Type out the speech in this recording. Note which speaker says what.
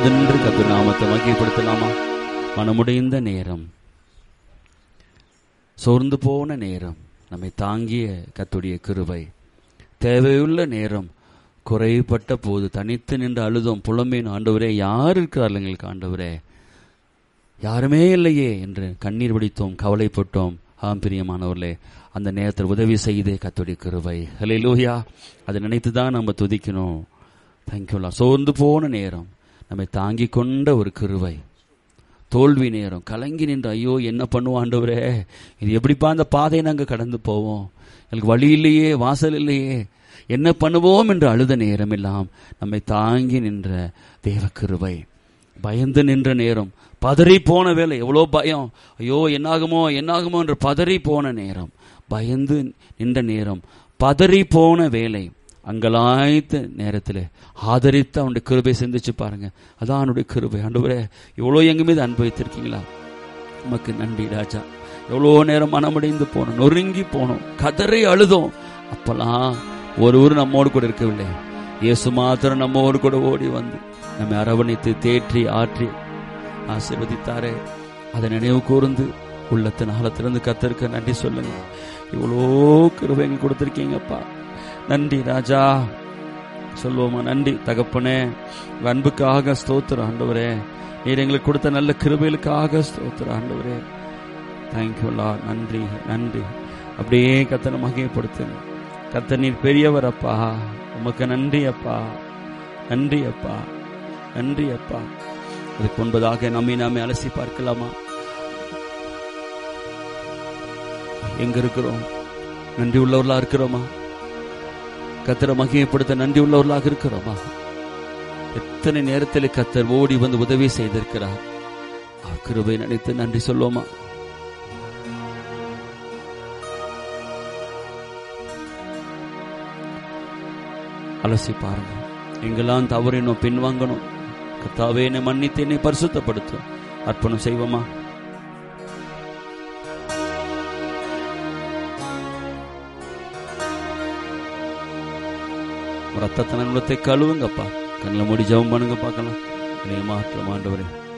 Speaker 1: எழுந்து நின்று கத்து நாமத்தை மகிப்படுத்தலாமா மனமுடைந்த நேரம் சோர்ந்து போன நேரம் நம்மை தாங்கிய கத்துடைய கிருபை தேவையுள்ள நேரம் குறைப்பட்ட போது தனித்து நின்று அழுதோம் புலம்பேன் ஆண்டவரே யார் இருக்கிறார்கள் எங்களுக்கு ஆண்டவரே யாருமே இல்லையே என்று கண்ணீர் வடித்தோம் கவலைப்பட்டோம் ஆம் பிரியமானவர்களே அந்த நேரத்தில் உதவி செய்தே கத்துடைய கிருபை ஹலே லூயா அதை நினைத்து தான் நம்ம துதிக்கணும் தேங்க்யூலா சோர்ந்து போன நேரம் நம்மை தாங்கி கொண்ட ஒரு கிருவை தோல்வி நேரம் கலங்கி நின்று ஐயோ என்ன பண்ணுவோம் ஆண்டவரே இது எப்படிப்பா அந்த பாதையை நாங்கள் கடந்து போவோம் எனக்கு வழி இல்லையே வாசல் இல்லையே என்ன பண்ணுவோம் என்று அழுத நேரம் எல்லாம் நம்மை தாங்கி நின்ற தேவ கிருபை பயந்து நின்ற நேரம் பதறி போன வேலை எவ்வளோ பயம் ஐயோ என்னாகுமோ என்னாகுமோ என்று பதறி போன நேரம் பயந்து நின்ற நேரம் பதறி போன வேலை அங்கலாய்த்த நேரத்தில் ஆதரித்து அவனுடைய கிருபை சிந்திச்சு பாருங்க அதான் அவனுடைய கிருபை ஆண்டவரே இவ்வளோ எங்க மீது அனுபவித்திருக்கீங்களா உமக்கு நன்றி ராஜா எவ்வளோ நேரம் மனமடைந்து போனோம் நொறுங்கி போனோம் கதறி அழுதோம் அப்பெல்லாம் ஒருவரும் நம்மோடு கூட இருக்கவில்லை இயேசு மாத்திரம் நம்மோடு கூட ஓடி வந்து நம்மை அரவணைத்து தேற்றி ஆற்றி ஆசீர்வதித்தாரே அதை நினைவு கூர்ந்து உள்ளத்தின் ஆழத்திலிருந்து கத்திருக்க நன்றி சொல்லுங்க இவ்வளோ கிருபைங்க கொடுத்துருக்கீங்கப்பா நன்றி ராஜா சொல்லுவோமா நன்றி தகப்பனே உங்க அன்புக்காக ஸ்தோத்திரம் ஆண்டவரே நீர் எங்களுக்கு கொடுத்த நல்ல கிருபைகளுக்காக ஸ்தோத்திரம் ஆண்டவரே தேங்க்யூலா நன்றி நன்றி அப்படியே கத்தனை மகிமைப்படுத்துங்க கத்த நீர் பெரியவர் அப்பா உமக்கு நன்றி அப்பா நன்றி அப்பா நன்றி அப்பா அதுக்கு முன்பதாக நம்மை நாமே அலசி பார்க்கலாமா எங்க இருக்கிறோம் நன்றி உள்ளவர்களா இருக்கிறோமா கத்தரை மகிமைப்படுத்த நன்றி உள்ளவர்களாக இருக்கிறோமா எத்தனை நேரத்தில் கத்தர் ஓடி வந்து உதவி செய்திருக்கிறார் அவர் கிருபை நினைத்து நன்றி சொல்லுவோமா அலசி பாருங்க எங்கெல்லாம் தவறினோம் பின்வாங்கணும் கத்தாவே என்னை மன்னித்து என்னை பரிசுத்தப்படுத்தும் அர்ப்பணம் செய்வோமா ரத்தத்தின உள்ளத்தை கழுவுங்கப்பா கண்ணில் மூடி ஜெபம் பண்ணுங்க பார்க்கலாம் என்னைய மாற்றம் ஆண்டவரே